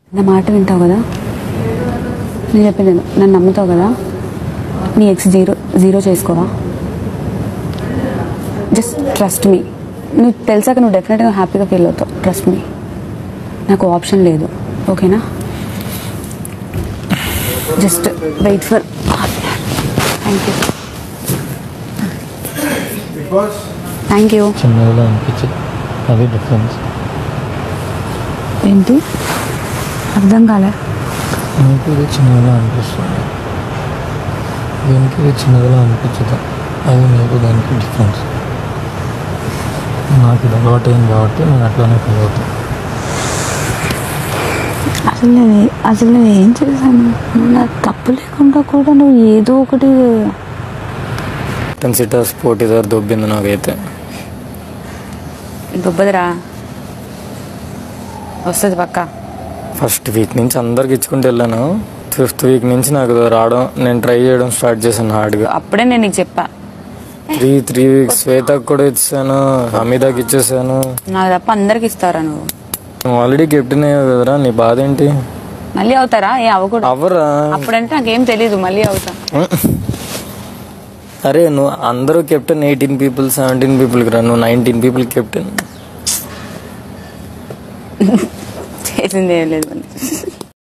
నా మాట వింటావు కదా నేను చెప్పింది విను. నన్ను నమ్ముతావు కదా నీ ఎక్స్ జీరో జీరో చేసుకోవా జస్ట్ ట్రస్ట్ మీ నువ్వు తెలిసాక నువ్వు డెఫినెట్గా హ్యాపీగా ఫీల్ అవుతావు ట్రస్ట్ మీ నాకు ఆప్షన్ లేదు ఓకేనా just wait for thank you thank you చిన్నదిలో అనిపించింది అది డిఫరెన్స్ ఏంటి అర్థం కాలే నీకు ఇది చిన్నదిలో అనిపిస్తుంది దీనికి ఇది చిన్నదిలో అనిపించదు అది నీకు దానికి డిఫరెన్స్ నాకు ఇది అలవాటు అయింది కాబట్టి నేను అట్లానే ఫీల్ అవుతాను అసలు నేను ఏ- అసలు నేను ఏం చేశాను నా తప్పు లేకుండా కూడా నువ్వు ఏదో ఒకటి టెన్సిటర్ స్పోర్ట్ ఇదర్ దొబ్బింది నాకైతే దుబ్బదిరా వస్తుంది పక్క ఫస్ట్ వీక్ నుంచి అందరికి ఇచ్చుకుంటూ వెళ్ళాను ఫిఫ్త్ వీక్ నుంచి నాకు రావడం నేను ట్రై చేయడం స్టార్ట్ చేశాను హార్డ్గా అప్పుడే నేను నీకు చెప్పా త్రీ త్రీ వీక్స్ శ్వేతకు కూడా ఇచ్చాను హమీదాకి ఇచ్చేసాను నాకు తప్ప అందరికి ఇస్తారా నువ్వు నువ్వు ఆల్రెడీ కెప్టెన్ అయ్యావు కదరా నీ బాధ ఏంటి మళ్ళీ అవుతారా ఏ అవ్వకూడదు అవ్వరా అప్పుడంటే నాకేం తెలీదు మళ్ళీ అవుతా అరే నువ్వు అందరూ కెప్టెన్ ఎయిటీన్ పీపుల్ సెవెంటీన్ పీపుల్కి రా నువ్వు నైన్టీన్ పీపుల్ కెప్టెన్ చేసింది ఏం లేదు మళ్ళీ